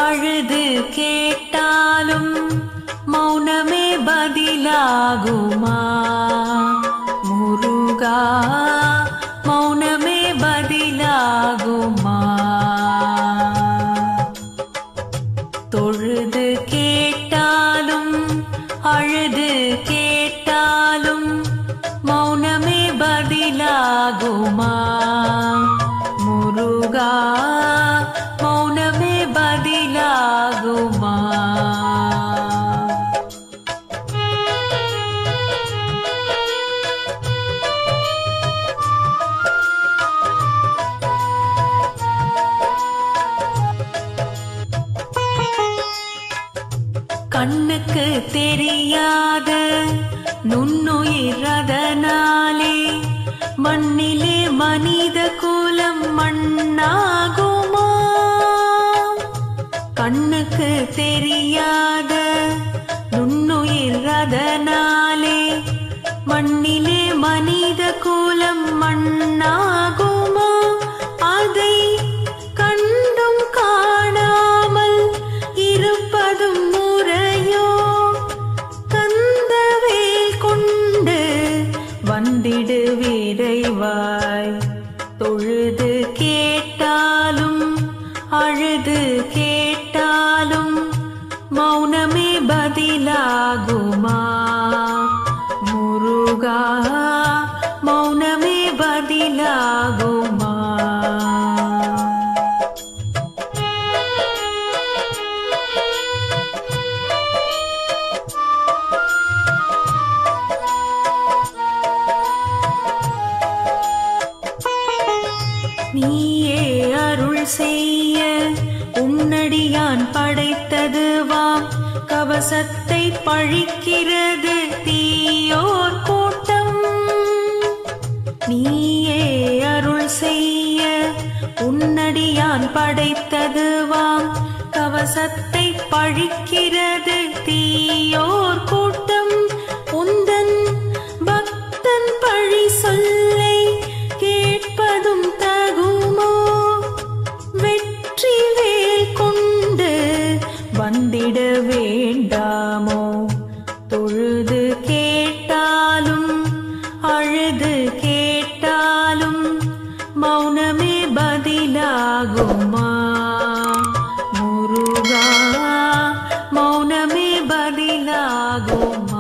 அழுது கேட்டாலும் மௌனமே பதிலாகுமா முருகா மௌனமே பதிலாகுமா தொழுது கேட்டாலும் அழுது கேட்டாலும் மௌனமே பதிலாகுமா முருகா மௌனமே பதிலாகுமா கண்ணுக்கு தெரியாத நுண்ணுயிர் அதனாலே மண்ணிலே மனித குலம் மண்ணாகுமா கண்ணுக்கு தெரியாத நுண்ணுயிர் அதனாலே மண்ணிலே மனித குலம் மண்ணாகுமா அதை கண்டும் காணாமல் இருப்பதும் முறையோ கந்தவேல் கொண்டு வந்திடு விரைவாய் தொழுது கேட்டாலும் அழுது கேட்டாலும் மௌனமே பதிலாகுமா முருகா மௌனமே பதிலாகுமா நீயே அருள் செய்ய உன்னடியான் படைத்ததுவாம் கவசத்தை பழிக்கிறது தீயோர் கூட்டம் நீயே அருள் செய்ய உன்னடியான் படைத்ததுவாம் கவசத்தை பழிக்கிறது தீயோர் கூட்டம் உந்தன் பக்தன் பழி சொல்லை கேட்பதும் தகுமோ வெற்றி வேல் கொண்டு வந்திட வேண்டாமோ தொழுது கேட்டாலும் அழுது கேட்டாலும் மௌனமே பதிலாகுமா முருகா மௌனமே பதிலாகுமா